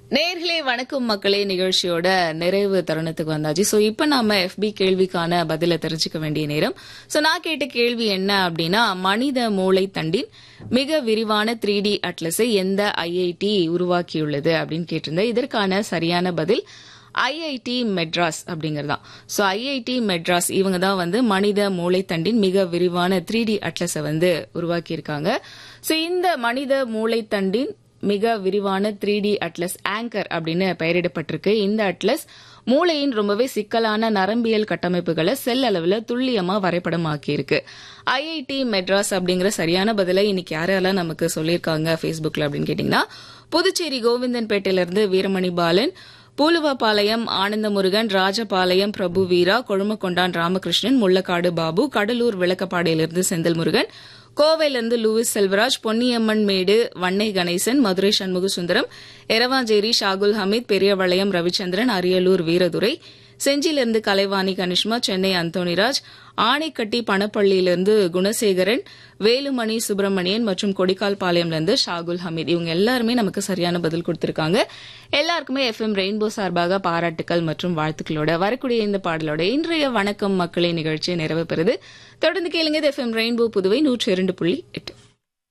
நேர்களே வணக்கம் மக்களே நிகழ்ச்சியோட நிறைவு தருணத்துக்கு வந்தாச்சு சோ இப்ப நாம எஃபி கேள்விக்கான பதில தெரிஞ்சுக்க வேண்டிய நேரம் சோ நான் கேட்ட கேள்வி என்ன அப்படின்னா மனித மூளை தண்டின் மிக விரிவான த்ரீ டி அட்லஸை எந்த ஐஐடி உருவாக்கியுள்ளது அப்படின்னு கேட்டிருந்தேன் இதற்கான சரியான பதில் ஐஐடி மெட்ராஸ் அப்படிங்கறதா சோ ஐஐடி மெட்ராஸ் இவங்க தான் வந்து மனித மூளைத்தண்டின் மிக விரிவான த்ரீ டி அட்லஸை வந்து உருவாக்கியிருக்காங்க சோ இந்த மனித மூளைத்தண்டின் மிக விரிவான த்ரீ டி அட்லஸ் ஆங்கர் அப்படின்னு பெயரிடப்பட்டிருக்கு இந்த அட்லஸ் மூளையின் ரொம்பவே சிக்கலான நரம்பியல் கட்டமைப்புகளை செல் அளவுல துல்லியமா வரைபடமாக்கியிருக்கு ஐஐடி மெட்ராஸ் அப்படிங்கிற சரியான பதிலை இன்னைக்கு யாரெல்லாம் நமக்கு சொல்லியிருக்காங்க ஃபேஸ்புக்ல அப்படின்னு கேட்டீங்கன்னா புதுச்சேரி கோவிந்தன்பேட்டையில இருந்து வீரமணி பாலன் பூலுவபாளையம் ஆனந்தமுருகன் ராஜபாளையம் பிரபு வீரா கொழுமக்கொண்டான் ராமகிருஷ்ணன் முள்ளக்காடு பாபு கடலூர் விளக்கப்பாடையிலிருந்து செந்தில் முருகன் கோவையிலிருந்து லூயிஸ் செல்வராஜ் பொன்னியம்மன் மேடு வன்னை கணேசன் மதுரை சண்முக சுந்தரம் எரவாஞ்சேரி ஷாகுல் ஹமீத் பெரியவளையம் ரவிச்சந்திரன் அரியலூர் வீரதுரை செஞ்சியிலிருந்து கலைவாணி கனிஷ்மா சென்னை அந்தோணிராஜ் ஆணைக்கட்டி பணப்பள்ளியிலிருந்து குணசேகரன் வேலுமணி சுப்பிரமணியன் மற்றும் கொடிக்கால் பாளையம்லேருந்து ஷாகுல் ஹமீத் இவங்க எல்லாருமே நமக்கு சரியான பதில் கொடுத்திருக்காங்க எல்லாருக்குமே எஃப்எம் ரெயின்போ சார்பாக பாராட்டுக்கள் மற்றும் வாழ்த்துக்களோட வரக்கூடிய இந்த பாடலோட இன்றைய வணக்கம் மக்களே நிகழ்ச்சி நிறைவு பெறுது தொடர்ந்து கேளுங்க எஃப்எம் ரெயின்போ புதுவை நூற்றி இரண்டு புள்ளி எட்டு